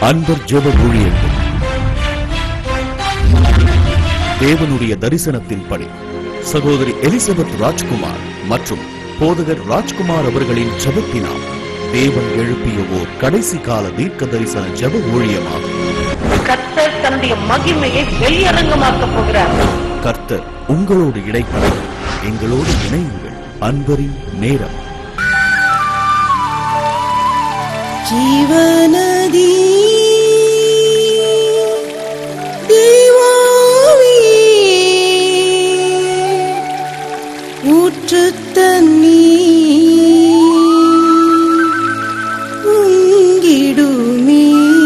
அன்பர் ஜெப ஊழியர்கள் தேவனுடைய தரிசனத்தின்படி சகோதரி எலிசபெத் ராஜ்குமார் மற்றும் போதகர் ராஜ்குமார் அவர்களின் ஜெபத்தினால் தேவன் எழுப்பிய ஓர் கடைசி கால தீர்க்க தரிசன ஜெப ஊழியமாகும் கர்த்தர் தன்னுடைய மகிமையை வெளியரங்கமாக்க போகிறார் கர்த்தர் உங்களோடு இடைப்பட எங்களோடு இணையுங்கள் அன்பரின் நேரம் ஜீவநதி தேவாவி ஊற்று தண்ணீர் உங்கிடுமே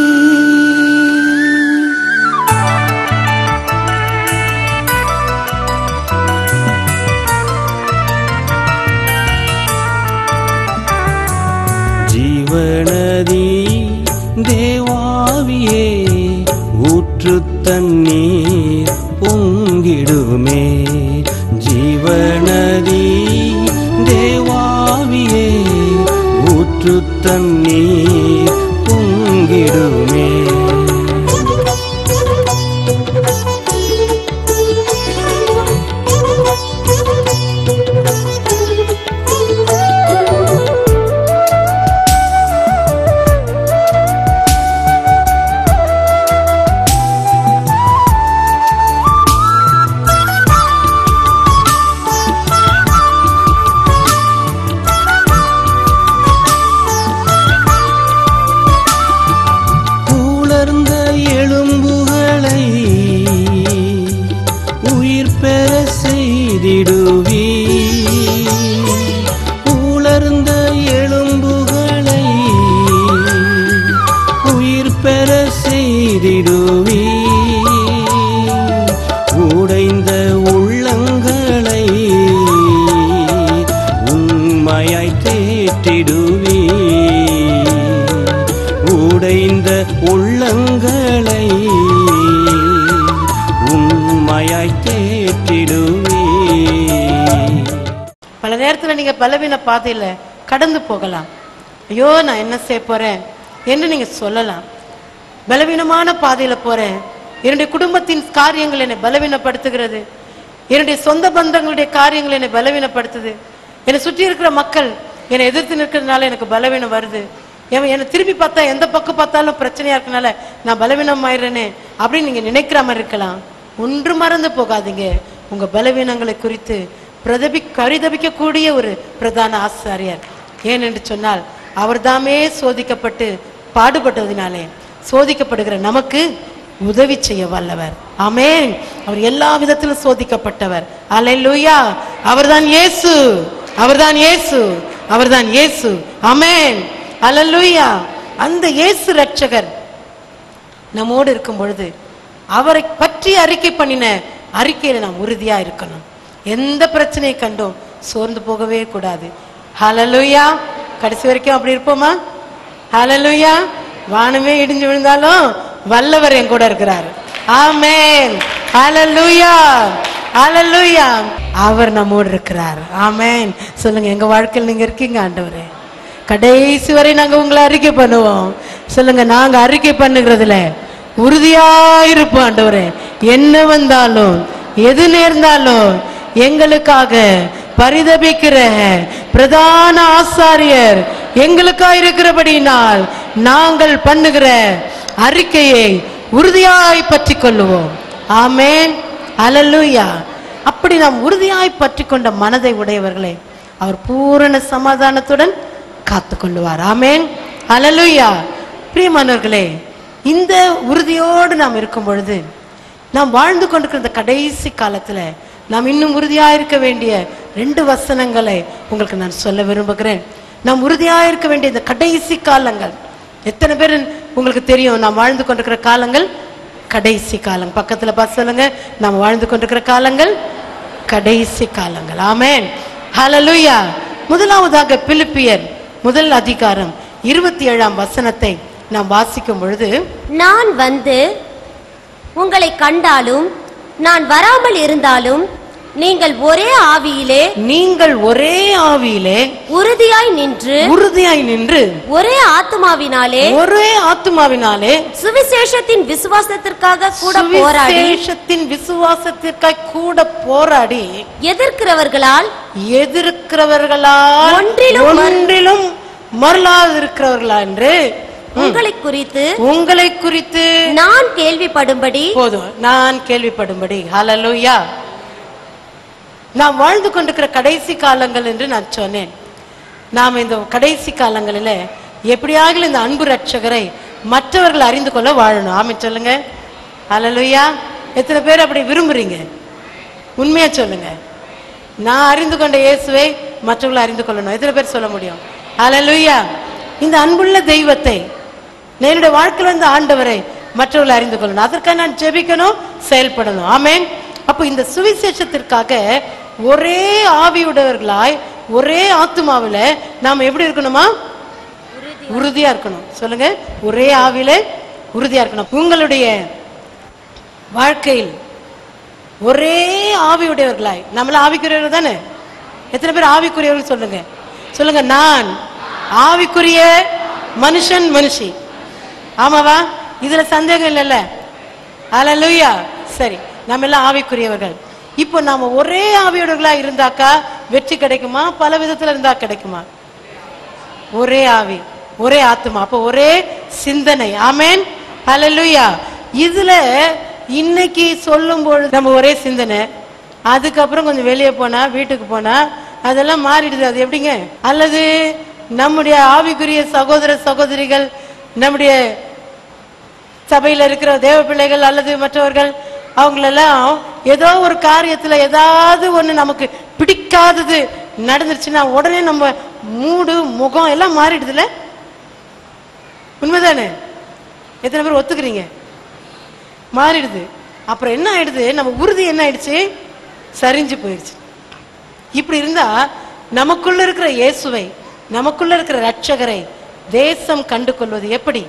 ஜீவநதி தேவாவியே ஊற்று தண்ணீர் பொங்கிடுமே ஜீவநதி தேவாவியே ஊற்று தண்ணீர் பொங்கிடுமே உலர்ந்த எலும்புகளை உயிர் பெற செய்திடுவி உலர்ந்த எலும்புகளை உயிர் பெற செய்திடுவி உடைந்த உள்ளங்களை உண்மையாய் தேற்றிடுவி உடைந்த உள்ளங்களை உண்மையாய் தேற்றிடுவே பல நேரத்துல நீங்க பலவீன பாதையில கடந்து போகலாம் ஐயோ நான் என்ன செய்ய போறேன் என்று நீங்க சொல்லலாம் பலவீனமான பாதையில போறேன் என்னுடைய குடும்பத்தின் காரியங்கள் என்னை பலவீனப்படுத்துகிறது என்னுடைய சொந்த பந்தங்களுடைய காரியங்கள் என்னை பலவீனப்படுத்துது என்னை சுற்றி இருக்கிற மக்கள் என்னை எதிர்த்து நிற்கிறதுனால எனக்கு பலவீனம் வருது எவன் என்னை திரும்பி பார்த்தா எந்த பக்கம் பார்த்தாலும் பிரச்சனையா இருக்கனால நான் பலவீனம் ஆயிடுறேனே அப்படின்னு நீங்க நினைக்கிற மாதிரி இருக்கலாம் ஒன்று மறந்து போகாதீங்க உங்க பலவீனங்களை குறித்து பிரதபி பரிதபிக்கக்கூடிய ஒரு பிரதான ஆசாரியர் ஏனென்று சொன்னால் அவர்தாமே சோதிக்கப்பட்டு பாடுபட்டதினாலே சோதிக்கப்படுகிற நமக்கு உதவி செய்ய வல்லவர் ஆமென் அவர் எல்லா விதத்திலும் சோதிக்கப்பட்டவர் அல்லேலூயா அவர்தான் இயேசு அவர்தான் இயேசு அவர்தான் இயேசு ஆமென் அல்லேலூயா அந்த இயேசு ரட்சகர் நம்மோடு இருக்கும் பொழுது அவரை பற்றி அறிக்கை பண்ணின அறிக்கையில நாம் உறுதியா இருக்கணும் எந்த பிரச்சனையை கண்டோம் சோர்ந்து போகவே கூடாது ஹalleluya கடைசி வரைக்கும் அப்படி இருப்போமா ஹalleluya வானமே இடிஞ்சு விழுந்தாலும் வல்லவர் என் கூட இருக்கிறார் ஆமென் ஹalleluya ஹalleluya அவர் நம்மோடு இருக்கிறார் ஆமென் சொல்லுங்க எங்க வாழ்க்கையில் நீங்க இருக்கீங்க ஆண்டவரே கடைசி வரை நாங்க உங்களை அறிக்கை பண்ணுவோம் சொல்லுங்க நாங்க அறிக்கை பண்ணுகிறதுல உறுதியாயிருப்போம் ஆண்டவரே என்ன வந்தாலும் எது நேர்ந்தாலும் எங்களுக்காக பரிதபிக்கிற பிரதான ஆசாரியர் எங்களுக்காக இருக்கிறபடியினால் நாங்கள் பண்ணுகிற அறிக்கையை உறுதியாய் பற்றி கொள்ளுவோம் ஆமேன் அல்லேலூயா அப்படி நாம் உறுதியாய் பற்றி கொண்ட மனதை உடையவர்களே அவர் பூரண சமாதானத்துடன் காத்துக்கொள்ளுவார் ஆமேன் அல்லேலூயா பிரியமானவர்களே இந்த உறுதியோடு நாம் இருக்கும் பொழுது நாம் வாழ்ந்து கொண்டிருக்கிற இந்த கடைசி காலத்துல நாம் இன்னும் உறுதியா இருக்க வேண்டிய ரெண்டு வசனங்களை உங்களுக்கு நான் சொல்ல விரும்புகிறேன் நாம் உறுதியா இருக்க வேண்டிய இந்த கடைசி காலங்கள் எத்தனை பேர் உங்களுக்கு தெரியும் நாம் வாழ்ந்து கொண்டிருக்கிற காலங்கள் கடைசி காலம் பக்கத்துல பார்த்து சொல்லுங்க நாம் வாழ்ந்து கொண்டிருக்கிற காலங்கள் கடைசி காலங்கள் ஆமென் ஹalleluya முதலாவதாக பிலிப்பியர் முதல் அதிகாரம் இருபத்தி ஏழாம் வசனத்தை நாம் வாசிக்கும் பொழுது நான் வந்து உங்களை கண்டாலும் நான் வராமல் இருந்தாலும் நீங்கள் ஒரே ஆவியிலே நீங்கள் ஒரே ஆவியிலே உறுதியாய் நின்று உறுதியாய் நின்று ஒரே ஆத்துமாவினாலே ஒரே ஆத்துமாவினாலே சுவிசேஷத்தின் விசுவாசத்திற்காக கூட போராடி சுவிசேஷத்தின் விசுவாசத்திற்காய் கூட போராடி எதிர்க்கிறவர்களால் எதிர்க்கிறவர்களால் ஒன்றிலும் மறு- ஒன்றிலும் மறலாது இருக்கிறவர்களா என்று உங்களை குறித்து உங்களை குறித்து நான் கேள்விப்படும்படி போதும் நான் கேள்விப்படும்படி ஹalleluya நாம் வாழ்ந்து கொண்டிருக்கிற கடைசி காலங்கள் என்று நான் சொன்னேன் நாம் இந்த கடைசி காலங்களில் எப்படியாக இந்த அன்பு ரட்சகரை மற்றவர்கள் அறிந்து கொள்ள வாழணும் ஆமே சொல்லுங்க ஹalleluya எத்தனை பேர் அப்படி விரும்புறீங்க உண்மையா சொல்லுங்க நான் அறிந்து கொண்ட இயேசுவை மற்றவர்கள் அறிந்து கொள்ளணும் எத்தனை பேர் சொல்ல முடியும் ஹalleluya இந்த அன்புள்ள தெய்வத்தை நான் என்னுடைய வாழ்க்கையில் இருந்த ஆண்டவரை மற்றவர்கள் அறிந்து கொள்ளணும் அதற்காக நான் ஜெபிக்கணும் செயல்படணும் ஆமென் அப்போ இந்த சுவிசேஷத்திற்காக ஒரே ஆவியுடையவர்களாய் ஒரே ஆத்துமாவில் நாம் எப்படி இருக்கணுமா உறுதியா இருக்கணும் சொல்லுங்க ஒரே ஆவியில உறுதியா இருக்கணும் உங்களுடைய வாழ்க்கையில் ஒரே ஆவியுடையவர்களாய் நம்மள ஆவிக்குரியவர்கள் தானே எத்தனை பேர் ஆவிக்குரியவர்கள் சொல்லுங்க சொல்லுங்க நான் ஆவிக்குரிய மனுஷன் மனுஷி ஆமாவா இதுல சந்தேகம் இல்லைல்ல அல்லேலூயா சரி நம்ம எல்லாம் ஆவிக்குரியவர்கள் இப்போ நாம ஒரே ஆவியுடையவர்களா இருந்தாக்கா வெற்றி கிடைக்குமா பல விதத்துல இருந்தா கிடைக்குமா ஒரே ஆவி ஒரே ஆத்மா அப்போ ஒரே சிந்தனை ஆமென் ஹalleluya இதுல இன்னைக்கு சொல்லும் பொழுது நம்ம ஒரே சிந்தனை அதுக்கப்புறம் கொஞ்சம் வெளியே போனா வீட்டுக்கு போனா அதெல்லாம் மாறிடுது அது எப்படிங்க அல்லது நம்முடைய ஆவிக்குரிய சகோதர சகோதரிகள் நம்முடைய சபையில இருக்கிற தேவ பிள்ளைகள் அல்லது மற்றவர்கள் அவங்களெல்லாம் ஏதோ ஒரு காரியத்துல ஏதாவது ஒண்ணு நமக்கு பிடிக்காதது நடந்துருச்சுன்னா உடனே நம்ம மூடு முகம் எல்லாம் மாறிடுதுல உண்மைதானே எத்தனை பேர் ஒத்துக்கிறீங்க மாறிடுது அப்புறம் என்ன ஆயிடுது நம்ம உறுதி என்ன ஆயிடுச்சு சரிஞ்சு போயிடுச்சு இப்படி இருந்தா நமக்குள்ள இருக்கிற இயேசுவை நமக்குள்ள இருக்கிற ரட்சகரை தேசம் கண்டு கொள்வது எப்படி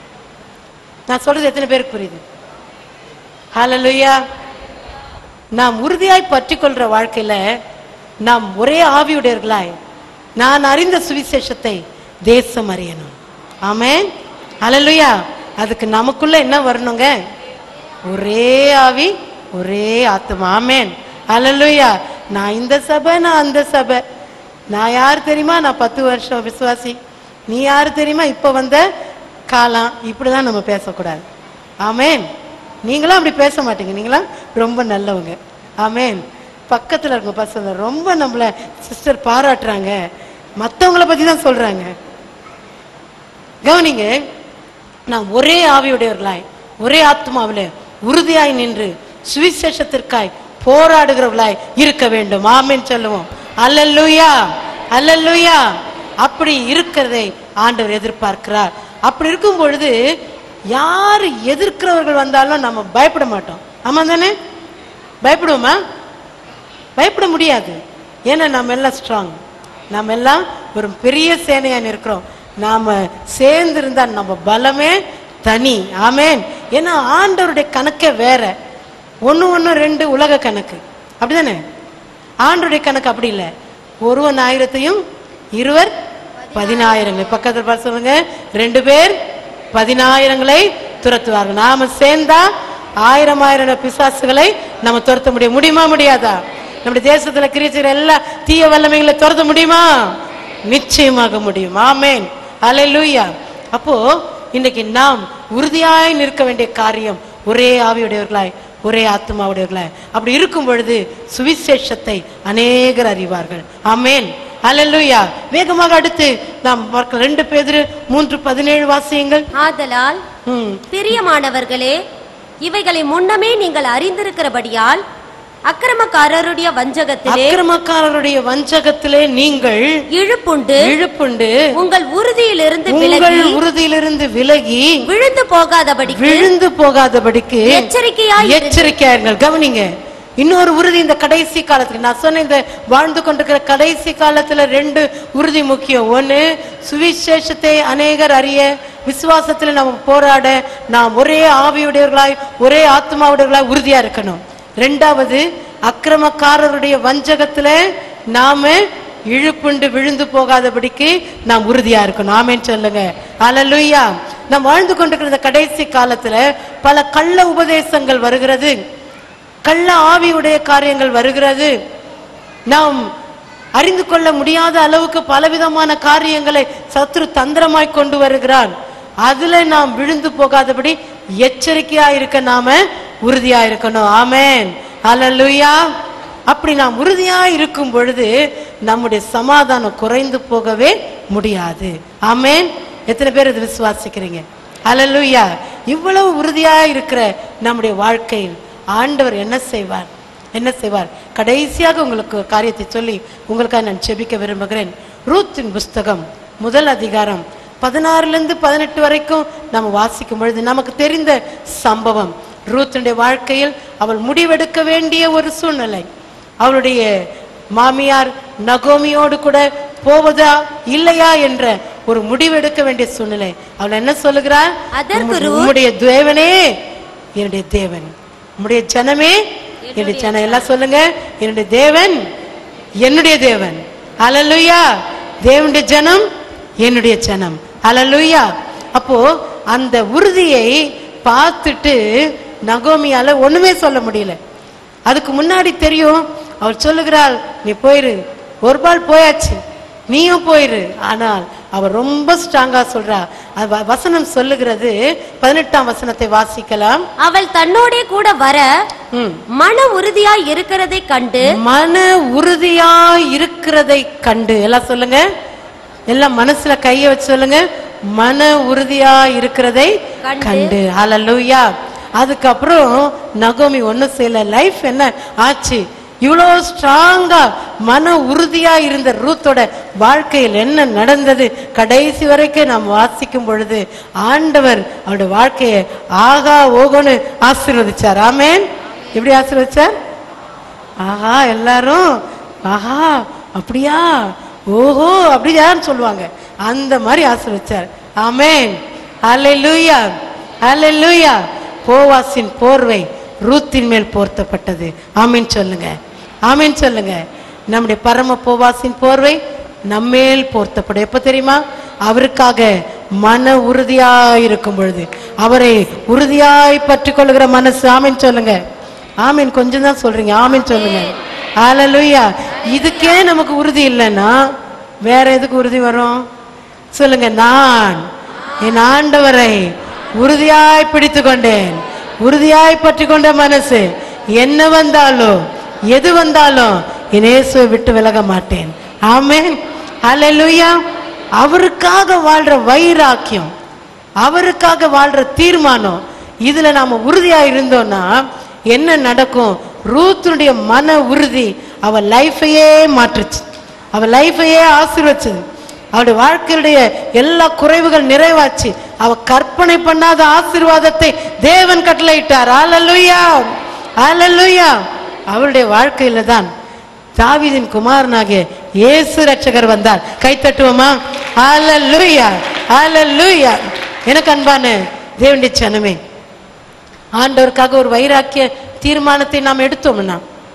நான் சொல்றது எத்தனை பேருக்கு புரியுது ஹalleluya நாம் உறுதியாய் பற்றி கொள்ற வாழ்க்கையில நாம் ஒரே ஆவியுடையவர்களாய் நான் அறிந்த சுவிசேஷத்தை தேசம் அறியணும் ஆமென் ஹalleluya அதுக்கு நமக்குள்ள என்ன வரணுங்க ஒரே ஆவி ஒரே ஆத்மா ஆமென் ஹalleluya நான் இந்த சபை நான் அந்த சபை நான் யார் தெரியுமா நான் பத்து வருஷம் விசுவாசி நீ யார் தெரியுமா இப்ப வந்த காலம் இப்படிதான் நம்ம பேசக்கூடாது ஆமென் நீங்களாம் அப்படி பேச மாட்டீங்க நீங்களாம் ரொம்ப நல்லவங்க ஆமென் பக்கத்துல இருக்க பசங்க ரொம்ப நம்மள சிஸ்டர் பாராட்டுறாங்க மத்தவங்கள பத்தி தான் சொல்றாங்க கவனிங்க நாம் ஒரே ஆவியுடையவர்களாய் ஒரே ஆத்மாவிலே உறுதியாய் நின்று சுவிசேஷத்திற்காய் போராடுகிறவர்களாய் இருக்க வேண்டும் ஆமென் சொல்லுவோம் அல்லல்லுயா அல்லல்லுயா அப்படி இருக்கிறதை ஆண்டவர் எதிர்பார்க்கிறார் அப்படி இருக்கும் பொழுது யார் எதிர்க்கிறவர்கள் வந்தாலும் நம்ம பயப்பட மாட்டோம் ஆமா தானே பயப்படுவோமா பயப்பட முடியாது ஏன்னா நம்ம எல்லாம் ஸ்ட்ராங் நம்ம எல்லாம் ஒரு பெரிய சேனையா இருக்கிறோம் நாம சேர்ந்து இருந்தா நம்ம பலமே தனி ஆமென் ஏன்னா ஆண்டவருடைய கணக்கே வேற ஒண்ணு ஒண்ணு ரெண்டு உலக கணக்கு அப்படிதானே ஆண்டவருடைய கணக்கு அப்படி இல்லை ஒருவன் ஆயிரத்தையும் இருவர் பதினாயிரங்கள் பக்கத்துல பார்த்து சொல்லுங்க ரெண்டு பேர் பதினாயிரங்களை துரத்துவார்கள் நாம சேர்ந்தா ஆயிரம் ஆயிரம் பிசாசுகளை நம்ம துரத்த முடியும் முடியுமா முடியாதா நம்முடைய தேசத்துல கிரிச்சிற எல்லா தீய வல்லமைகளை துரத்த முடியுமா நிச்சயமாக முடியும் ஆமென் அல்லேலூயா அப்போ இன்னைக்கு நாம் உறுதியாய் நிற்க வேண்டிய காரியம் ஒரே ஆவியுடையவர்களாய் ஒரே ஆத்மாவுடையவர்களாய் அப்படி இருக்கும் பொழுது சுவிசேஷத்தை அநேகர் அறிவார்கள் ஆமென் அல்லேலூயா வேகமாக அடுத்து நாம் பார்க்க ரெண்டு பேர் மூன்று பதினேழு வாசியங்கள் ஆதலால் ம் பிரியமானவர்களே இவைகளை முன்னமே நீங்கள் அறிந்திருக்கிறபடியால் அக்கிரமக்காரருடைய வஞ்சகத்திலே அக்கிரமக்காரருடைய வஞ்சகத்திலே நீங்கள் இழுப்புண்டு இழுப்புண்டு உங்கள் உறுதியிலிருந்து உங்கள் விலகி உறுதியிலிருந்து விலகி விழுந்து போகாதபடிக்கு விழுந்து போகாதபடிக்கு எச்சரிக்கையாய் இருந்து- எச்சரிக்கையாயிருங்கள் கவனிங்க இன்னொரு உறுதி இந்த கடைசி காலத்துக்கு நான் சொன்ன இந்த வாழ்ந்து கொண்டிருக்கிற கடைசி காலத்துல ரெண்டு உறுதி முக்கியம் ஒண்ணு சுவிசேஷத்தை அநேகர் அறிய விசுவாசத்துல நம்ம போராட நாம் ஒரே ஆவியுடையவர்களாய் ஒரே ஆத்மாவுடையவர்களாய் உறுதியா இருக்கணும் ரெண்டாவது அக்கிரமக்காரருடைய வஞ்சகத்துல நாம இழுப்புண்டு விழுந்து போகாதபடிக்கு நாம் உறுதியா இருக்கணும் ஆமென் சொல்லுங்க அல்லேலூயா நாம் வாழ்ந்து கொண்டிருக்கிற இந்த கடைசி காலத்துல பல கள்ள உபதேசங்கள் வருகிறது கள்ள ஆவியுடைய காரியங்கள் வருகிறது நாம் அறிந்து கொள்ள முடியாத அளவுக்கு பலவிதமான காரியங்களை சத்ரு தந்திரமாய் கொண்டு வருகிறான் அதுல நாம் விழுந்து போகாதபடி எச்சரிக்கையா இருக்க நாம உறுதியா இருக்கணும் ஆமென் அல்லேலூயா அப்படி நாம் உறுதியா இருக்கும் பொழுது நம்முடைய சமாதானம் குறைந்து போகவே முடியாது ஆமென் எத்தனை பேர் இது விசுவாசிக்கிறீங்க அல்லேலூயா இவ்வளவு உறுதியா இருக்கிற நம்முடைய வாழ்க்கையில் ஆண்டவர் என்ன செய்வார் என்ன செய்வார் கடைசியாக உங்களுக்கு ஒரு காரியத்தை சொல்லி உங்களுக்காக நான் செபிக்க விரும்புகிறேன் ரூத்தின் புஸ்தகம் முதல் அதிகாரம் பதினாறுல இருந்து பதினெட்டு வரைக்கும் நம்ம வாசிக்கும் பொழுது நமக்கு தெரிந்த சம்பவம் ரூத்தினுடைய வாழ்க்கையில் அவள் முடிவெடுக்க வேண்டிய ஒரு சூழ்நிலை அவளுடைய மாமியார் நகோமியோடு கூட போவதா இல்லையா என்ற ஒரு முடிவெடுக்க வேண்டிய சூழ்நிலை அவள் என்ன சொல்லுகிறார் அதற்கு உம்முடைய- ரூத், உம்முடைய தேவனே என்னுடைய தேவன் உம்முடைய ஜனமே என்னுடைய ஜனம் எல்லாம் சொல்லுங்க என்னுடைய தேவன் என்னுடைய தேவன் அல்லேலூயா தேவனுடைய ஜனம் என்னுடைய ஜனம் அல்லேலூயா அப்போ அந்த உறுதியை பார்த்துட்டு நகோமியால ஒண்ணுமே சொல்ல முடியல அதுக்கு முன்னாடி தெரியும் அவள் சொல்லுகிறாள் நீ போயிரு ஒரு பால் போயாச்சு நீயும் போயிரு ஆனால் அவ ரொம்ப ஸ்ட்ராங்கா சொல்றா அது வ- வசனம் சொல்லுகிறது பதினெட்டாம் வசனத்தை வாசிக்கலாம் அவள் தன்னோடே கூட வர ம். மன உறுதியாய் இருக்கிறதை கண்டு மன உறுதியா இருக்கிறதை கண்டு எல்லாம் சொல்லுங்க எல்லாம் மனசுல கைய வச்சு சொல்லுங்க மன உறுதியா இருக்கிறதை கண்டு. கண்டு ஹalleluya அதுக்கப்புறம் நகோமி ஒண்ணும் செய்யல லைஃப் என்ன ஆச்சு இவ்வளோ ஸ்ட்ராங்கா மன உறுதியா இருந்த ரூத்தோட வாழ்க்கையில் என்ன நடந்தது கடைசி வரைக்கும் நாம் வாசிக்கும் பொழுது ஆண்டவர் அவருடைய வாழ்க்கையை ஆகா ஓகோன்னு ஆசீர்வதிச்சார் ஆமென் எப்படி ஆசீர்வதிச்சார் ஆஹா எல்லாரும் ஆஹா அப்படியா ஓஹோ அப்படியான்னு சொல்லுவாங்க அந்த மாதிரி ஆசீர்வச்சார் ஆமென் அல்லேலூயா அல்லேலூயா போவாசின் போர்வை ரூத்தின் மேல் போர்த்தப்பட்டது ஆமென் சொல்லுங்க ஆமென் சொல்லுங்க நம்முடைய பரம போவாசின் போர்வை நம்மேல் போர்த்தப்படும் எப்ப தெரியுமா அவருக்காக மன உறுதியாய் இருக்கும் பொழுது அவரை உறுதியாய் பற்றி கொள்ளுகிற மனசு ஆமென் சொல்லுங்க ஆமீன் கொஞ்சம் தான் சொல்றீங்க ஆமீன் சொல்லுங்க ஹalleluya இதுக்கே நமக்கு உறுதி இல்லைன்னா வேற எதுக்கு உறுதி வரும் சொல்லுங்க நான் என் ஆண்டவரை உறுதியாய் பிடித்து கொண்டேன் உறுதியாய் பற்றி கொண்ட மனசு என்ன வந்தாலும் எது வந்தாலும் என் இயேசுவை விட்டு விலக மாட்டேன் ஆமென் ஹalleluya அவருக்காக வாழ்ற வைராக்கியம் அவருக்காக வாழ்ற தீர்மானம் இதுல நாம உறுதியா இருந்தோம்னா என்ன நடக்கும் ரூத்துடைய மன உறுதி அவ லைஃபையே மாற்றுச்சு அவ லைஃபையே ஆசீர்வச்சது அவளுடைய வாழ்க்கையுடைய எல்லா குறைவுகள் நிறைவாச்சு அவ கற்பனை பண்ணாத ஆசீர்வாதத்தை தேவன் கட்டளையிட்டார் அல்லேலூயா அல்லேலூயா அவளுடைய வாழ்க்கையில தான் தாவீதின் குமாரனாகிய இயேசு ரட்சகர் வந்தார் கை தட்டுவோமா ஹalleluya ஹalleluya எனக்கு அன்பான தேவனுடைய ஜனமே ஆண்டவருக்காக ஒரு வைராக்கிய தீர்மானத்தை நாம் எடுத்தோம்னா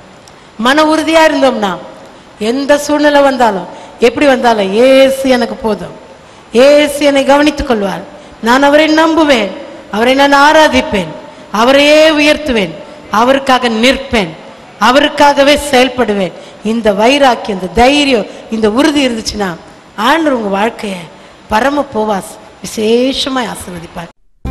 மன உறுதியா இருந்தோம்னா எந்த சூழ்நிலை வந்தாலும் எப்படி வந்தாலும் ஏசு எனக்கு போதும் ஏசு என்னை கவனித்துக் கொள்வார் நான் அவரை நம்புவேன் அவரை நான் ஆராதிப்பேன் அவரையே உயர்த்துவேன் அவருக்காக நிற்பேன் அவருக்காகவே செயல்படுவேன் இந்த வைராக்கியம் இந்த தைரியம் இந்த உறுதி இருந்துச்சுன்னா ஆண்டவர் உங்க வாழ்க்கைய பரம போவாஸ் விசேஷமாய் ஆசீர்வதிப்பார்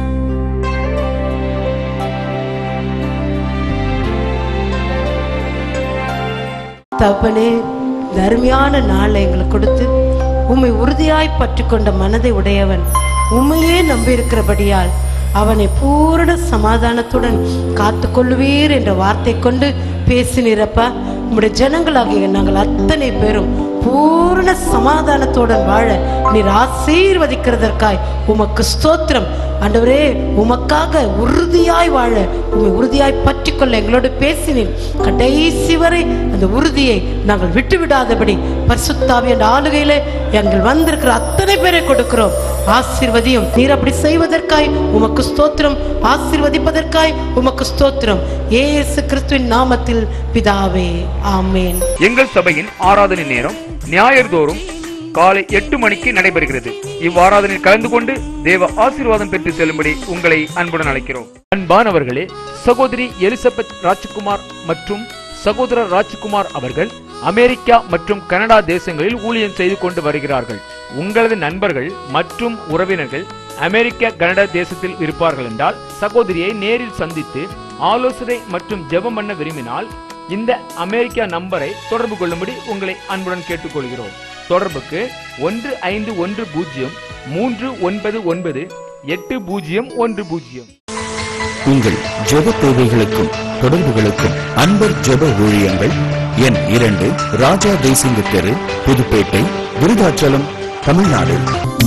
தகப்பனே இந்த அருமையான நாளை எங்களுக்கு கொடுத்து உம்மை உறுதியாய் பற்றி கொண்ட மனதை உடையவன் உண்மையே நம்பியிருக்கிறபடியால் அவனை பூரண சமாதானத்துடன் காத்து கொள்ளுவீர் என்ற வார்த்தை கொண்டு பேசினீரப்பா உம்முடைய ஜனங்களாகிய நாங்கள் அத்தனை பேரும் பூரண சமாதானத்துடன் வாழ நீர் ஆசீர்வதிக்கிறதற்காய் உமக்கு ஸ்தோத்திரம் ஆண்டவரே உமக்காக உறுதியாய் வாழ உம்மை உறுதியாய் பற்றிக்கொள்ள எங்களோடு பேசினீர் கடைசி வரை அந்த உறுதியை நாங்கள் விட்டு விடாதபடி பரிசுத்தாவி என்ற ஆளுகையிலே எங்கள் வந்திருக்கிற அத்தனை பேரை கொடுக்கிறோம் ஆசீர்வதியும் நீர் அப்படி செய்வதற்காய் உமக்கு ஸ்தோத்திரம் ஆசீர்வதிப்பதற்காய் உமக்கு ஸ்தோத்திரம் இயேசு கிறிஸ்துவின் நாமத்தில் பிதாவே ஆமென் எங்கள் சபையின் ஆராதனை நேரம் ஞாயிறுதோறும் காலை எட்டு மணிக்கு நடைபெறுகிறது இவ்வாராதனையில் கலந்து கொண்டு தேவ ஆசீர்வாதம் பெற்று செல்லும்படி உங்களை அன்புடன் அழைக்கிறோம் அன்பானவர்களே சகோதரி எலிசபெத் ராஜ்குமார் மற்றும் சகோதரர் ராஜ்குமார் அவர்கள் அமெரிக்கா மற்றும் கனடா தேசங்களில் ஊழியம் செய்து கொண்டு வருகிறார்கள் உங்களது நண்பர்கள் மற்றும் உறவினர்கள் அமெரிக்க கனடா தேசத்தில் இருப்பார்கள் என்றால் சகோதரியை நேரில் சந்தித்து ஆலோசனை மற்றும் ஜெபம் பண்ண விரும்பினால் இந்த அமெரிக்கா நம்பரை தொடர்பு கொள்ளும்படி உங்களை அன்புடன் கேட்டுக்கொள்கிறோம் தொடர்புக்கு ஒன்று ஐந்து ஒன்று பூஜ்ஜியம் மூன்று ஒன்பது ஒன்பது எட்டு பூஜ்ஜியம் ஒன்று பூஜ்ஜியம் உங்கள் ஜெப தேவைகளுக்கும் தொடர்புகளுக்கும் அன்பர் ஜெப ஊழியங்கள் எண் இரண்டு ராஜா தேசிங்க தெரு புதுப்பேட்டை விருதாச்சலம் தமிழ்நாடு